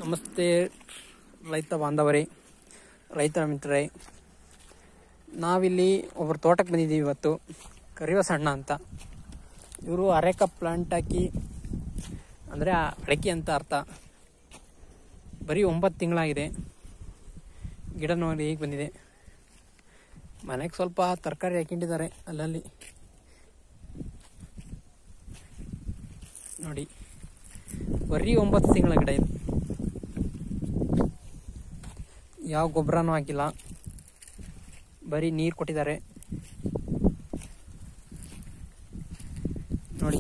ನಮಸ್ತೆ ರೈತ ಬಾಂಧವರೇ ರೈತರ ಮಿತ್ರರೇ ನಾವಿಲ್ಲಿ ಒಬ್ಬರು ತೋಟಕ್ಕೆ ಬಂದಿದ್ದೀವಿ ಇವತ್ತು ಕರಿವಸಣ್ಣ ಅಂತ ಇವರು ಅರೆಕ ಪ್ಲಾಂಟ್ ಹಾಕಿ ಅಂದರೆ ಅಡಕೆ ಅಂತ ಅರ್ಥ ಬರೀ ಒಂಬತ್ತು ತಿಂಗಳಾಗಿದೆ ಗಿಡ ನೋಡಿ ಈಗ ಬಂದಿದೆ ಮನೆಗೆ ಸ್ವಲ್ಪ ತರಕಾರಿ ಹಾಕೊಂಡಿದ್ದಾರೆ ಅಲ್ಲಲ್ಲಿ ನೋಡಿ ಬರೀ ಒಂಬತ್ತು ತಿಂಗಳ ಗಿಡ ಇದು ಯಾವ ಗೊಬ್ಬರನೂ ಹಾಕಿಲ್ಲ ಬರೀ ನೀರು ಕೊಟ್ಟಿದ್ದಾರೆ ನೋಡಿ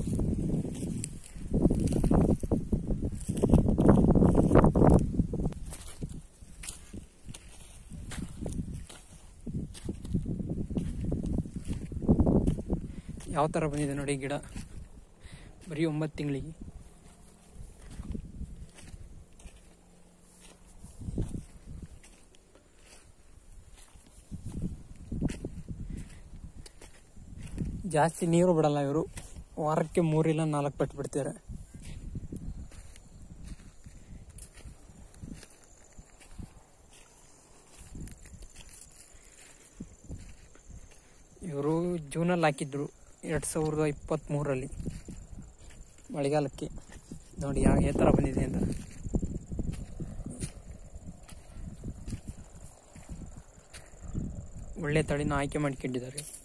ಯಾವ ಥರ ಬಂದಿದೆ ನೋಡಿ ಗಿಡ ಬರೀ ಒಂಬತ್ತು ತಿಂಗಳಿಗೆ ಜಾಸ್ತಿ ನೀರು ಬಿಡಲ್ಲ ಇವರು ವಾರಕ್ಕೆ ಮೂರಿಲ್ಲ ನಾಲ್ಕು ಪಟ್ಟು ಬಿಡ್ತಾರೆ ಇವರು ಜೂನಲ್ಲಿ ಹಾಕಿದ್ರು ಎರಡು ಸಾವಿರದ ಇಪ್ಪತ್ತ್ಮೂರರಲ್ಲಿ ಮಳೆಗಾಲಕ್ಕೆ ನೋಡಿ ಯಾವ ಯಾವ ಥರ ಬಂದಿದೆ ಅಂತ ಒಳ್ಳೆ ತಳಿನ ಆಯ್ಕೆ ಮಾಡ್ಕೊಂಡಿದ್ದಾರೆ